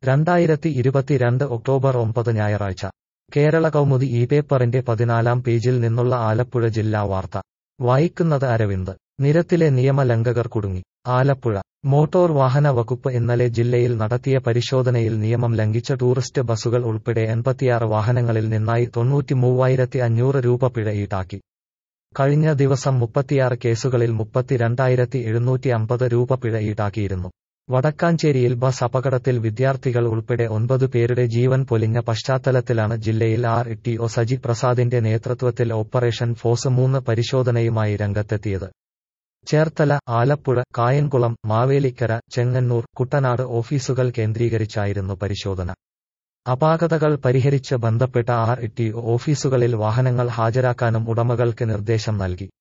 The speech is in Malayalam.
രണ്ടായിരത്തി ഇരുപത്തിരണ്ട് ഒക്ടോബർ ഒമ്പത് ഞായറാഴ്ച കേരള കൗമുദി ഈ പേപ്പറിന്റെ പതിനാലാം പേജിൽ നിന്നുള്ള ആലപ്പുഴ ജില്ലാ വാർത്ത വായിക്കുന്നത് അരവിന്ദ് നിരത്തിലെ നിയമലംഘകർ കുടുങ്ങി ആലപ്പുഴ മോട്ടോർ വാഹന വകുപ്പ് ഇന്നലെ ജില്ലയിൽ നടത്തിയ പരിശോധനയിൽ നിയമം ലംഘിച്ച ടൂറിസ്റ്റ് ബസുകൾ ഉൾപ്പെടെ എൺപത്തിയാറ് വാഹനങ്ങളിൽ നിന്നായി തൊണ്ണൂറ്റി മൂവായിരത്തി അഞ്ഞൂറ് രൂപ പിഴ ഈടാക്കി കഴിഞ്ഞ ദിവസം മുപ്പത്തിയാറ് കേസുകളിൽ മുപ്പത്തിരണ്ടായിരത്തി എഴുന്നൂറ്റി അമ്പത് രൂപ പിഴ ഈടാക്കിയിരുന്നു വടക്കാഞ്ചേരിയിൽ ബസ് അപകടത്തിൽ വിദ്യാർത്ഥികൾ ഉൾപ്പെടെ ഒൻപത് പേരുടെ ജീവൻ പൊലിഞ്ഞ പശ്ചാത്തലത്തിലാണ് ജില്ലയിൽ ആർ ടി ഒ സജി പ്രസാദിന്റെ നേതൃത്വത്തിൽ ഓപ്പറേഷൻ ഫോഴ്സ് മൂന്ന് പരിശോധനയുമായി രംഗത്തെത്തിയത് ചേർത്തല ആലപ്പുഴ കായംകുളം മാവേലിക്കര ചെങ്ങന്നൂർ കുട്ടനാട് ഓഫീസുകൾ കേന്ദ്രീകരിച്ചായിരുന്നു പരിശോധന അപാകതകൾ പരിഹരിച്ച് ബന്ധപ്പെട്ട ആർ ടി ഒ ഓഫീസുകളിൽ വാഹനങ്ങൾ ഹാജരാക്കാനും ഉടമകൾക്ക് നിർദ്ദേശം നൽകി